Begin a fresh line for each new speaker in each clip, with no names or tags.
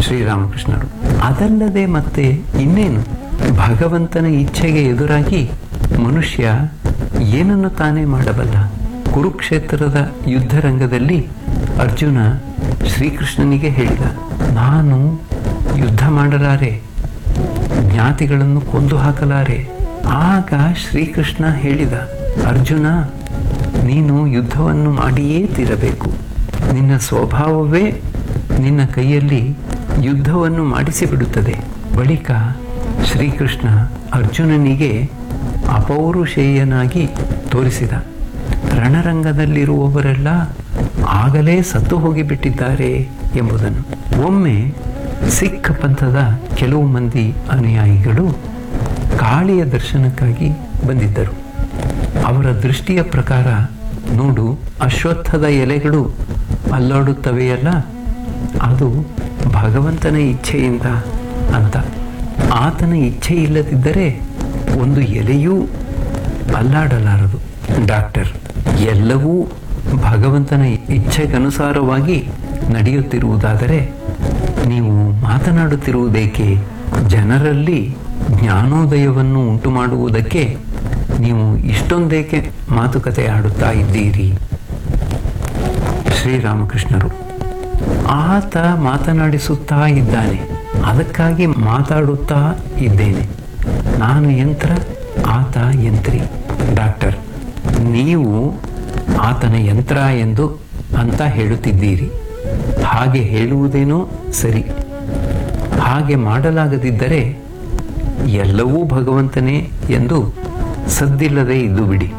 ಶ್ರೀರಾಮಕೃಷ್ಣರು ಅದಲ್ಲದೆ ಮತ್ತೆ ಇನ್ನೇನು ಭಗವಂತನ ಇಚ್ಛೆಗೆ ಎದುರಾಗಿ ಮನುಷ್ಯ ಏನನ್ನು ತಾನೇ ಮಾಡಬಲ್ಲ ಕುರುಕ್ಷೇತ್ರದ ಯುದ್ಧರಂಗದಲ್ಲಿ ಅರ್ಜುನ ಶ್ರೀಕೃಷ್ಣನಿಗೆ ಹೇಳಿದ ನಾನು ಯುದ್ಧ ಮಾಡಲಾರೆ ಜ್ಞಾತಿಗಳನ್ನು ಕೊಂದು ಹಾಕಲಾರೆ ಆಗ ಶ್ರೀಕೃಷ್ಣ ಹೇಳಿದ ಅರ್ಜುನ ನೀನು ಯುದ್ಧವನ್ನು ಮಾಡಿಯೇ ತೀರಬೇಕು ನಿನ್ನ ಸ್ವಭಾವವೇ ನಿನ್ನ ಕೈಯಲ್ಲಿ ಯುದ್ಧವನ್ನು ಮಾಡಿಸಿಬಿಡುತ್ತದೆ ಬಳಿಕ ಶ್ರೀಕೃಷ್ಣ ಅರ್ಜುನನಿಗೆ ಅಪೌರುಷೇಯನಾಗಿ ತೋರಿಸಿದ ರಣರಂಗದಲ್ಲಿರುವವರೆಲ್ಲ ಆಗಲೇ ಸತ್ತು ಹೋಗಿಬಿಟ್ಟಿದ್ದಾರೆ ಎಂಬುದನ್ನು ಒಮ್ಮೆ ಸಿಖ್ ಪಂಥದ ಕೆಲವು ಮಂದಿ ಅನುಯಾಯಿಗಳು ಕಾಳಿಯ ದರ್ಶನಕ್ಕಾಗಿ ಬಂದಿದ್ದರು ಅವರ ದೃಷ್ಟಿಯ ಪ್ರಕಾರ ನೋಡು ಅಶ್ವತ್ಥದ ಎಲೆಗಳು ಅಲ್ಲಾಡುತ್ತವೆಯಲ್ಲ ಅದು ಭಗವಂತನ ಇಚ್ಛೆಯಿಂದ ಅಂತ ಆತನ ಇಚ್ಛೆ ಇಲ್ಲದಿದ್ದರೆ ಒಂದು ಎಲೆಯೂ ಅಲ್ಲಾಡಲಾರದು ಡಾಕ್ಟರ್ ಎಲ್ಲವೂ ಭಗವಂತನ ಇಚ್ಛೆಗನುಸಾರವಾಗಿ ನಡೆಯುತ್ತಿರುವುದಾದರೆ ನೀವು ಮಾತನಾಡುತ್ತಿರುವುದೇಕೆ ಜನರಲ್ಲಿ ಜ್ಞಾನೋದಯವನ್ನು ಉಂಟು ಮಾಡುವುದಕ್ಕೆ ನೀವು ಇಷ್ಟೊಂದೇಕೆ ಮಾತುಕತೆ ಆಡುತ್ತಾ ಇದ್ದೀರಿ ಶ್ರೀರಾಮಕೃಷ್ಣರು ಆತ ಮಾತನಾಡಿಸುತ್ತಾ ಇದ್ದಾನೆ ಅದಕ್ಕಾಗಿ ಮಾತಾಡುತ್ತಾ ಇದ್ದೇನೆ ನಾನು ಯಂತ್ರ ಆತ ಯಂತ್ರಿ ಡಾಕ್ಟರ್ ನೀವು ಆತನ ಯಂತ್ರ ಎಂದು ಅಂತ ಹೇಳುತ್ತಿದ್ದೀರಿ ಹಾಗೆ ಹೇಳುವುದೇನೋ ಸರಿ ಹಾಗೆ ಮಾಡಲಾಗದಿದ್ದರೆ ಎಲ್ಲವೂ ಭಗವಂತನೇ ಎಂದು ಸದ್ದಿಲ್ಲದೆ ಇದ್ದು ಬಿಡಿ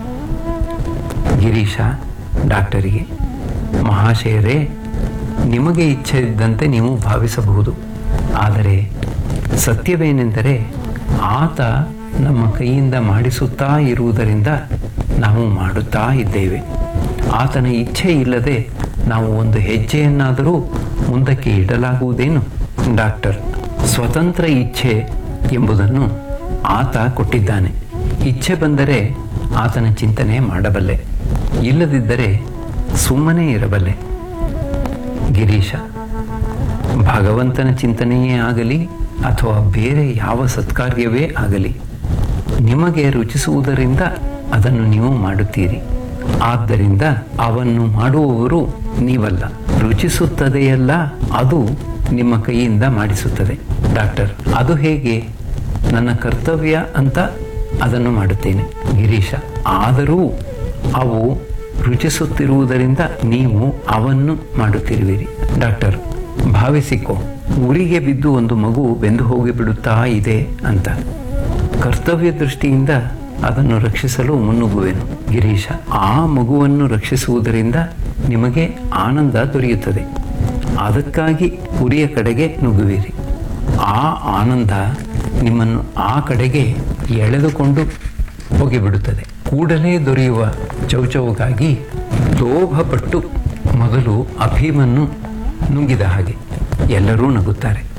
ಗಿರೀಶ ಡಾಕ್ಟರಿಗೆ ಮಹಾಶಯರೇ ನಿಮಗೆ ಇಚ್ಛೆ ಇದ್ದಂತೆ ನೀವು ಭಾವಿಸಬಹುದು ಆದರೆ ಸತ್ಯವೇನೆಂದರೆ ಆತ ನಮ್ಮ ಕೈಯಿಂದ ಮಾಡಿಸುತ್ತಾ ಇರುವುದರಿಂದ ನಾವು ಮಾಡುತ್ತಾ ಇದ್ದೇವೆ ಆತನ ಇಚ್ಛೆ ಇಲ್ಲದೆ ನಾವು ಒಂದು ಹೆಜ್ಜೆಯನ್ನಾದರೂ ಮುಂದಕ್ಕೆ ಇಡಲಾಗುವುದೇನು ಡಾಕ್ಟರ್ ಸ್ವತಂತ್ರ ಇಚ್ಛೆ ಎಂಬುದನ್ನು ಆತ ಕೊಟ್ಟಿದ್ದಾನೆ ಇಚ್ಛೆ ಬಂದರೆ ಆತನ ಚಿಂತನೆ ಮಾಡಬಲ್ಲೆ ಇಲ್ಲದಿದ್ದರೆ ಸುಮ್ಮನೆ ಇರಬಲ್ಲೆ ಗಿರೀಶ ಭಗವಂತನ ಚಿಂತನೆಯೇ ಆಗಲಿ ಅಥವಾ ಬೇರೆ ಯಾವ ಸತ್ಕಾರ್ಯವೇ ಆಗಲಿ ನಿಮಗೆ ರುಚಿಸುವುದರಿಂದ ಅದನ್ನು ನೀವು ಮಾಡುತ್ತೀರಿ ಆದ್ದರಿಂದ ಅವನ್ನು ಮಾಡುವವರು ನೀವಲ್ಲ ರುಚಿಸುತ್ತದೆಯಲ್ಲ ಅದು ನಿಮ್ಮ ಕೈಯಿಂದ ಮಾಡಿಸುತ್ತದೆ ಡಾಕ್ಟರ್ ಅದು ಹೇಗೆ ನನ್ನ ಕರ್ತವ್ಯ ಅಂತ ಅದನ್ನು ಮಾಡುತ್ತೇನೆ ಗಿರೀಶ ಆದರೂ ಅವು ರುಚಿಸುತ್ತಿರುವುದರಿಂದ ನೀವು ಅವನ್ನು ಮಾಡುತ್ತಿರುವಿರಿ ಡಾಕ್ಟರ್ ಭಾವಿಸಿಕೋ ಉರಿಗೆ ಬಿದ್ದು ಒಂದು ಮಗು ಬೆಂದು ಹೋಗಿಬಿಡುತ್ತಾ ಇದೆ ಅಂತ ಕರ್ತವ್ಯ ದೃಷ್ಟಿಯಿಂದ ಅದನ್ನು ರಕ್ಷಿಸಲು ಮುನ್ನುಗ್ಗುವೆನು ಗಿರೀಶ ಆ ಮಗುವನ್ನು ರಕ್ಷಿಸುವುದರಿಂದ ನಿಮಗೆ ಆನಂದ ದೊರೆಯುತ್ತದೆ ಅದಕ್ಕಾಗಿ ಉರಿಯ ಕಡೆಗೆ ನುಗ್ಗುವಿರಿ ಆ ಆನಂದ ನಿಮ್ಮನ್ನು ಆ ಕಡೆಗೆ ಎಳೆದುಕೊಂಡು ಹೋಗಿಬಿಡುತ್ತದೆ ಕೂಡಲೇ ದೊರೆಯುವ ಚೌಚೌಗಾಗಿ ಲೋಭಪಟ್ಟು ಮೊದಲು ಅಫೀಮನ್ನು ನುಂಗಿದ ಹಾಗೆ ಎಲ್ಲರೂ ನಗುತ್ತಾರೆ